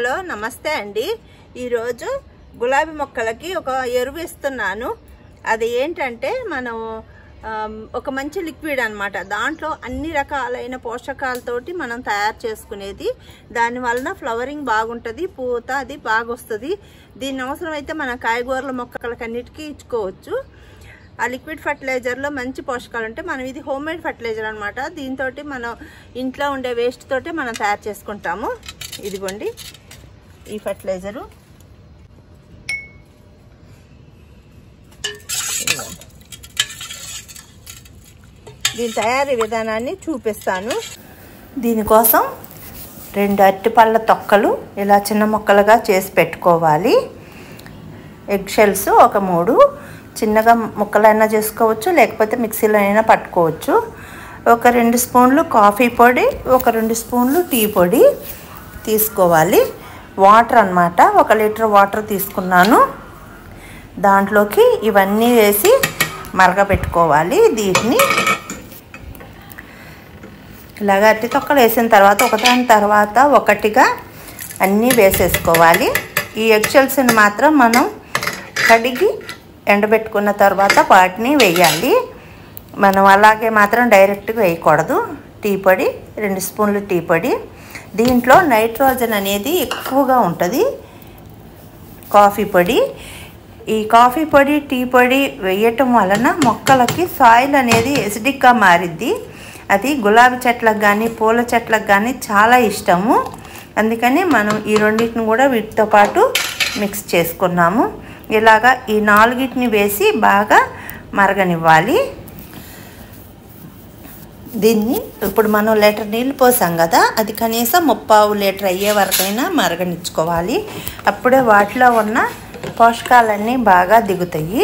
Hello నమస్తే అండి ఈరోజు గులాబీ మొక్కలకి ఒక ఎరువు ఇస్తున్నాను అది ఏంటంటే మనం ఆమ్, ఒక మంచి లిక్విడ్ అన్నమాట దాంట్లో అన్ని రకాలైన పోషకాలతోటి మనం తయారు చేసుకునేది దాని వలన ఫ్లవరింగ్ బాగుంటుంది పూత అది బాగా వస్తుంది దీని అవసరం అయితే మన కాయగూరల మొక్కలకి అన్నిటికీ ఇచ్చుకోవచ్చు ఆ లిక్విడ్ ఫర్టిలైజర్లో మంచి పోషకాలు ఉంటాయి మనం ఇది హోమ్ మేడ్ ఫర్టిలైజర్ అనమాట దీంతో మనం ఇంట్లో ఉండే వేస్ట్ తోటి మనం తయారు చేసుకుంటాము ఇదిగోండి ఈ ఫర్టిలైజరు ఇదిగోండి. దీని తయారీ విధానాన్ని చూపిస్తాను దీనికోసం రెండు అరటిపళ్ళ తొక్కలు ఇలా చిన్న ముక్కలుగా చేసి పెట్టుకోవాలి ఎగ్ షెల్స్ ఒక మూడు చిన్నగా ముక్కలైనా చేసుకోవచ్చు లేకపోతే మిక్సీలో అయినా పట్టుకోవచ్చు ఒక రెండు స్పూన్లు కాఫీ పొడి ఒక రెండు స్పూన్లు టీ పొడి తీసుకోవాలి వాటర్ అన్నమాట ఒక లీటర్ వాటర్ తీసుకున్నాను దాంట్లోకి ఇవన్నీ వేసి మరగపెట్టుకోవాలి దీన్ని ఇలాగ అట్టి తొక్కలు వేసిన తర్వాత ఒకదాని తర్వాత ఒకటిగా అన్నీ వేసేసుకోవాలి ఈ ఎగ్షెల్స్ని మాత్రం మనం కడిగి ఎండబెట్టుకున్న తర్వాత వాటిని వేయాలి మనం అలాగే మాత్రం డైరెక్ట్గా వేయకూడదు టీ పొడి రెండు స్పూన్లు టీ పొడి దీంట్లో నైట్రోజన్ అనేది ఎక్కువగా ఉంటుంది కాఫీ పొడి ఈ కాఫీ పొడి టీ పొడి వేయటం వలన మొక్కలకి సాయిల్ అనేది ఎసిడిక్గా మారిద్ది అది గులాబీ చెట్లకు కానీ పూల చెట్లకు కానీ చాలా ఇష్టము అందుకని మనం ఈ రెండింటిని కూడా వీటితో పాటు మిక్స్ చేసుకున్నాము ఇలాగా ఈ నాలుగిటిని వేసి బాగా మరగనివ్వాలి దీన్ని ఇప్పుడు మనం లీటర్ నీళ్ళు పోసాం కదా అది కనీసం ముప్పావు లీటర్ అయ్యే వరకైనా మరగనిచ్చుకోవాలి అప్పుడే వాటిలో ఉన్న పోషకాలన్నీ బాగా దిగుతాయి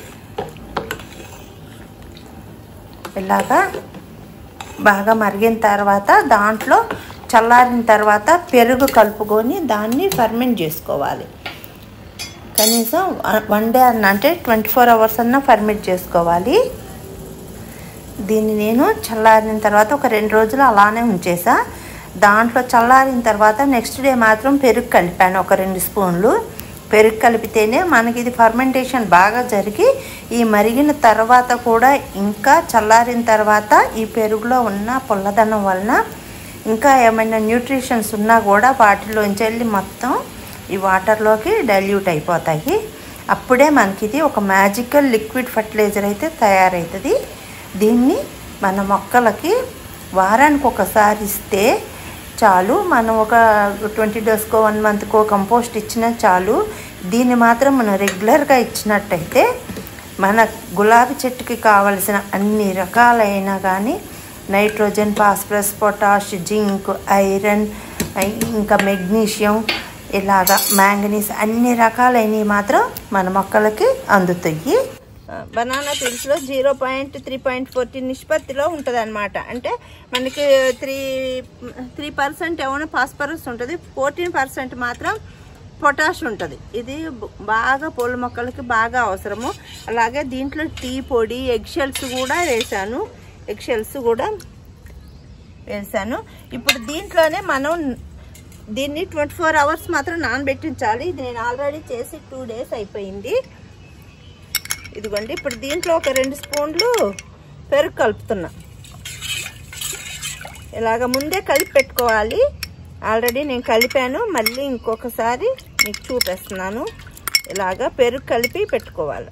ఇలాగా బాగా మరిగిన తర్వాత దాంట్లో చల్లారిన తర్వాత పెరుగు కలుపుకొని దాన్ని ఫర్మెంట్ చేసుకోవాలి కనీసం వన్ డే అన్న అంటే ట్వంటీ ఫోర్ అవర్స్ అన్న ఫర్మెంట్ చేసుకోవాలి దీన్ని నేను చల్లారిన తర్వాత ఒక రెండు రోజులు అలానే ఉంచేసా దాంట్లో చల్లారిన తర్వాత నెక్స్ట్ డే మాత్రం పెరుగు కలిపాను ఒక రెండు స్పూన్లు పెరుగు కలిపితేనే మనకి ఇది ఫర్మెంటేషన్ బాగా జరిగి ఈ మరిగిన తర్వాత కూడా ఇంకా చల్లారిన తర్వాత ఈ పెరుగులో ఉన్న పుల్లదనం వలన ఇంకా ఏమైనా న్యూట్రిషన్స్ ఉన్నా కూడా వాటిలోంచి వెళ్ళి మొత్తం ఈ వాటర్లోకి డైల్యూట్ అయిపోతాయి అప్పుడే మనకి ఇది ఒక మ్యాజికల్ లిక్విడ్ ఫర్టిలైజర్ అయితే తయారవుతుంది దీన్ని మన మొక్కలకి వారానికి ఒకసారి ఇస్తే చాలు మనం ఒక ట్వంటీ డేస్కో వన్ మంత్కో కంపోస్ట్ ఇచ్చినా చాలు దీన్ని మాత్రం మనం రెగ్యులర్గా ఇచ్చినట్టయితే మన గులాబీ చెట్టుకి కావలసిన అన్ని రకాలైన కానీ nitrogen phosphorus potash zinc iron ఇంకా మెగ్నీషియం ఇలాగా మ్యాంగనీస్ అన్ని రకాలైనవి మాత్రం మన మొక్కలకి అందుతాయి బనానా పిల్స్లో zero point three point fourteen నిష్పత్తిలో ఉంటుంది అనమాట అంటే మనకి త్రీ త్రీ పర్సెంట్ ఏమైనా ఫాస్ఫరస్ ఉంటుంది ఫోర్టీన్ పర్సెంట్ మాత్రం పొటాష్ ఉంటుంది ఇది బ- బాగా పూల మొక్కలకి బాగా అవసరము అలాగే దీంట్లో టీ పొడి ఎగ్ షెల్స్ కూడా వేసాను ఎగ్ షెల్స్ కూడా వేసాను ఇప్పుడు దీంట్లోనే మనం దీన్ని ట్వంటీ ఫోర్ అవర్స్ మాత్రం నానబెట్టించాలి ఇది నేను ఆల్రెడీ చేసి టూ డేస్ అయిపోయింది ఇదిగోండి ఇప్పుడు దీంట్లో ఒక రెండు స్పూన్లు పెరుగు కలుపుతున్నా ఇలాగ ముందే కలిపి పెట్టుకోవాలి ఆల్రెడీ నేను కలిపాను మళ్ళీ ఇంకొకసారి మీకు చూపిస్తున్నాను ఇలాగ పెరుగు కలిపి పెట్టుకోవాలి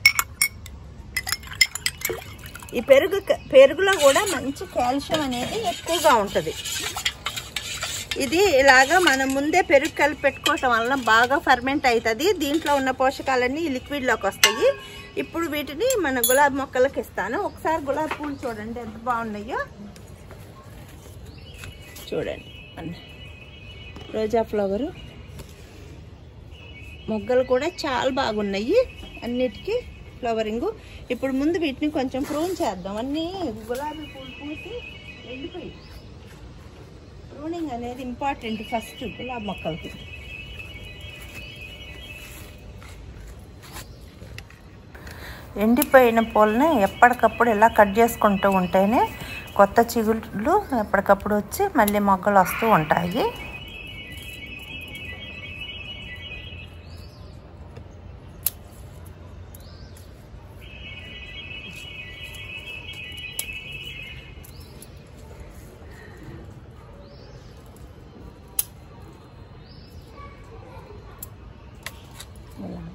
ఈ పెరుగు పెరుగులో కూడా మంచి కాల్షియం అనేది ఎక్కువగా ఉంటుంది ఇది ఇలాగా మనం ముందే పెరుగు కలిపి పెట్టుకోవటం వలన బాగా ఫర్మెంట్ అవుతుంది దీంట్లో ఉన్న పోషకాలన్నీ ఈ లిక్విడ్లోకి వస్తాయి ఇప్పుడు వీటిని మన గులాబీ మొక్కలకి ఇస్తాను ఒకసారి గులాబీ పూలు చూడండి ఎంత బాగున్నాయో చూడండి అన్న. రోజా ఫ్లవరు మొగ్గలు కూడా చాలా బాగున్నాయి అన్నిటికీ ఫ్లవరింగ్ ఇప్పుడు ముందు వీటిని కొంచెం ప్రూన్ చేద్దాం అన్నీ గులాబీ పూలు పూసి ఎండిపోయి ప్రూనింగ్ అనేది ఇంపార్టెంట్ ఫస్ట్ గులాబీ మొక్కలకి ఎండిపోయిన పూలని ఎప్పటికప్పుడు ఇలా కట్ చేసుకుంటూ ఉంటేనే కొత్త చిగుళ్ళు ఎప్పటికప్పుడు వచ్చి మళ్ళీ మొగ్గలు వస్తూ ఉంటాయి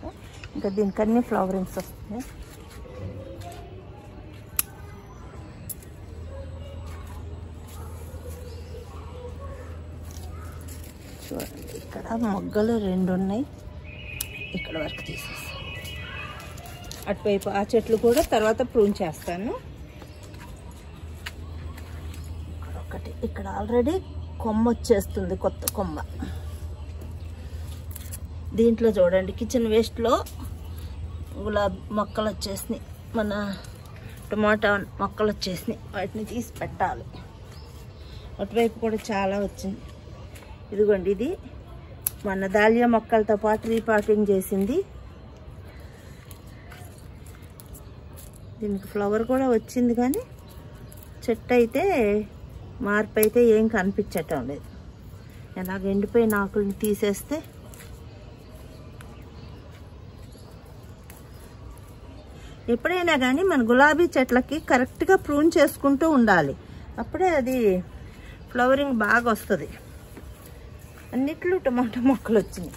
ఇంకా దీనికి అన్ని ఫ్లవరింగ్స్ వస్తున్నాయి చూడండి ఇక్కడ మొగ్గలు రెండు ఉన్నాయి ఇక్కడ వరకు తీసేసి అటువైపు ఆ చెట్లు కూడా తర్వాత ప్రూన్ చేస్తాను ఇక్కడ ఒకటి ఇక్కడ ఆల్రెడీ కొమ్మ వచ్చేస్తుంది కొత్త కొమ్మ దీంట్లో చూడండి కిచెన్ వేస్ట్లో గులాబీ మొక్కలు వచ్చేసినాయి మన టమాటా మొక్కలు వచ్చేసినాయి వాటిని తీసి పెట్టాలి అటువైపు కూడా చాలా వచ్చింది ఇదిగోండి ఇది మన దాలియా మొక్కలతో పాటు రీపాటింగ్ చేసింది దీనికి ఫ్లవర్ కూడా వచ్చింది కానీ చెట్టు అయితే మార్పు అయితే ఏం కనిపించటం లేదు ఎలాగ ఎండిపోయిన ఆకుల్ని తీసేస్తే ఎప్పుడైనా కానీ మన గులాబీ చెట్లకి కరెక్ట్గా ప్రూన్ చేసుకుంటూ ఉండాలి అప్పుడే అది ఫ్లవరింగ్ బాగా వస్తుంది అన్నిట్లో టమాటా మొక్కలు వచ్చినాయి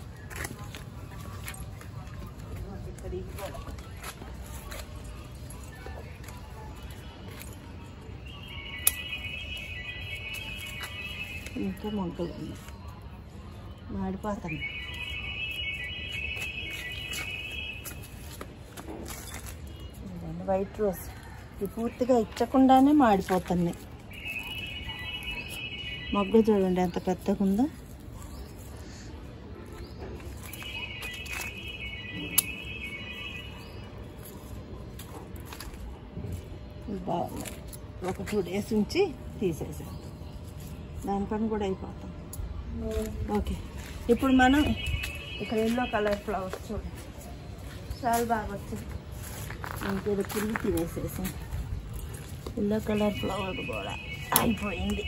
ఇంకా మొగ్గలు ఉన్నాయి మాడిపోతాయి ఇదిగోండి వైట్ రోజ్ ఇది పూర్తిగా ఇచ్చకుండానే మాడిపోతున్నాయి మొగ్గ చూడండి ఎంత పెద్దగా ఉందో ఇవి బాగున్నాయి ఒక టూ డేస్ ఉంచి తీసేసాం దాని పని కూడా అయిపోతాం ఓకే ఇప్పుడు మనం ఇక్కడ ఎల్లో కలర్ ఫ్లవర్స్ చూడండి చాలా బాగా వచ్చింది ఇంకేదో పురుగు తినేసేసాం ఎల్లో కలర్ ఫ్లవర్ కూడా అయిపోయింది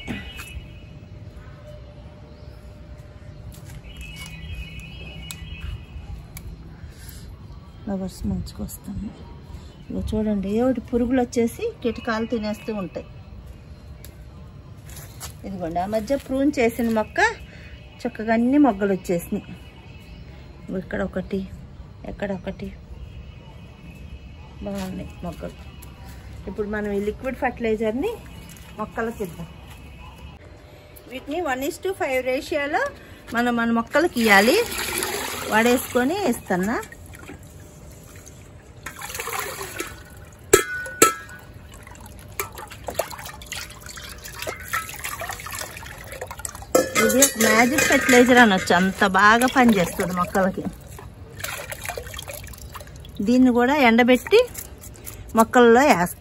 ఫ్లవర్స్ మంచిగా వస్తున్నాయి ఇగో చూడండి ఏమిటి పురుగులు వచ్చేసి కిటకాలు తినేస్తూ ఉంటాయి ఇదిగోండి ఆ మధ్య ప్రూన్ చేసిన మొక్క చక్కగా అన్ని మొగ్గలు వచ్చేసినాయి ఇగో ఇక్కడ ఒకటి ఎక్కడ ఒకటి బాగున్నాయి మొక్కలు ఇప్పుడు మనం ఈ లిక్విడ్ ఫర్టిలైజర్ని మొక్కలకి ఇద్దాం వీటిని వన్ ఇస్ టు ఫైవ్ రేషియోలో మనం మన మొక్కలకి ఇవ్వాలి వాడేసుకొని ఇస్తున్నా ఇది ఒక మ్యాజిక్ ఫెర్టిలైజర్ అనొచ్చు అంత బాగా పనిచేస్తుంది మొక్కలకి దీన్ని కూడా ఎండబెట్టి మొక్కల్లో వేస్తా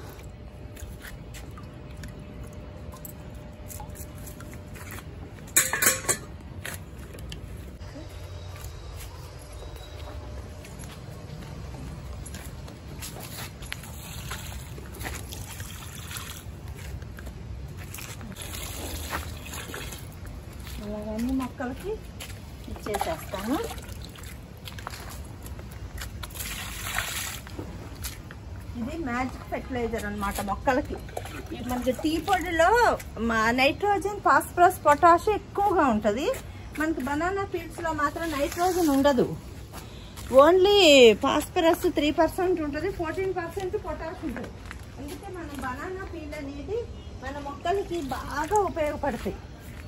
అలాగన్నీ మొక్కలకి ఇచ్చేసేస్తాను ఇది మ్యాజిక్ ఫెర్టిలైజర్ అన్నమాట మొక్కలకి ఈ మనకి టీ పొడిలో మా నైట్రోజన్ ఫాస్ఫరస్ పొటాష్ ఎక్కువగా ఉంటుంది మనకి బనానా పీడ్స్లో మాత్రం నైట్రోజన్ ఉండదు ఓన్లీ ఫాస్ఫరస్ త్రీ పర్సెంట్ ఉంటుంది ఫోర్టీన్ పర్సెంట్ పొటాష్ ఉంటుంది అందుకే మన బనానా పీల్ అనేది మన మొక్కలకి బాగా ఉపయోగపడతాయి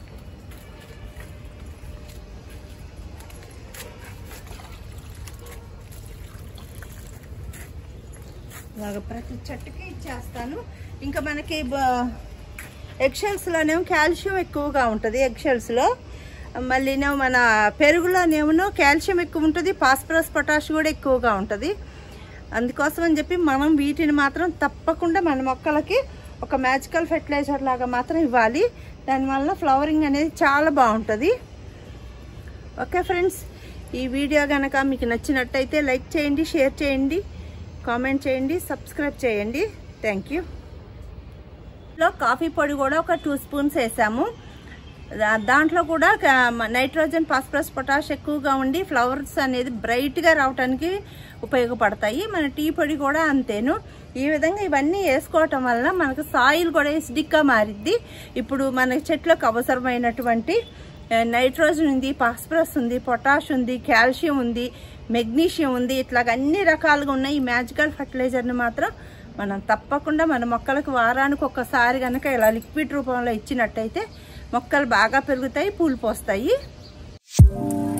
ఇలాగ ప్రతి చెట్టుకి ఇచ్చేస్తాను ఇంకా మనకి ఎగ్షెల్స్లోనేమో కాల్షియం ఎక్కువగా ఉంటుంది ఎగ్షెల్స్లో మళ్ళీనేమో మన పెరుగులోనేమో కాల్షియం ఎక్కువ ఉంటుంది ఫాస్ఫరస్ పొటాష్ కూడా ఎక్కువగా ఉంటుంది అందుకోసం అని చెప్పి మనం వీటిని మాత్రం తప్పకుండా మన మొక్కలకి ఒక మ్యాజికల్ ఫెర్టిలైజర్ లాగా మాత్రం ఇవ్వాలి దానివల్ల ఫ్లవరింగ్ అనేది చాలా బాగుంటుంది ఓకే ఫ్రెండ్స్ ఈ వీడియో కనుక మీకు నచ్చినట్టయితే లైక్ చేయండి షేర్ చేయండి కామెంట్ చేయండి సబ్స్క్రైబ్ చేయండి థ్యాంక్ యూ లో కాఫీ పొడి కూడా ఒక టూ స్పూన్స్ వేసాము దా- దాంట్లో కూడా క- నైట్రోజన్ ఫాస్ఫరస్ పొటాష్ ఎక్కువగా ఉండి ఫ్లవర్స్ అనేది బ్రైట్గా రావడానికి ఉపయోగపడతాయి మన టీ పొడి కూడా అంతేను ఈ విధంగా ఇవన్నీ వేసుకోవటం వలన మనకు సాయిల్ కూడా ఎసిడిక్గా మారిద్ది ఇప్పుడు మన చెట్లకు అవసరమైనటువంటి ఆ, నైట్రోజన్ ఉంది ఫాస్ఫరస్ ఉంది పొటాష్ ఉంది కాల్షియం ఉంది మెగ్నీషియం ఉంది ఇట్లాగ అన్ని రకాలుగా ఉన్నాయి ఈ మ్యాజికల్ ఫర్టిలైజర్ని మాత్రం మనం తప్పకుండా మన మొక్కలకు వారానికి ఒక్కసారి కనుక ఇలా లిక్విడ్ రూపంలో ఇచ్చినట్టయితే మొక్కలు బాగా పెరుగుతాయి పూలు పోస్తాయి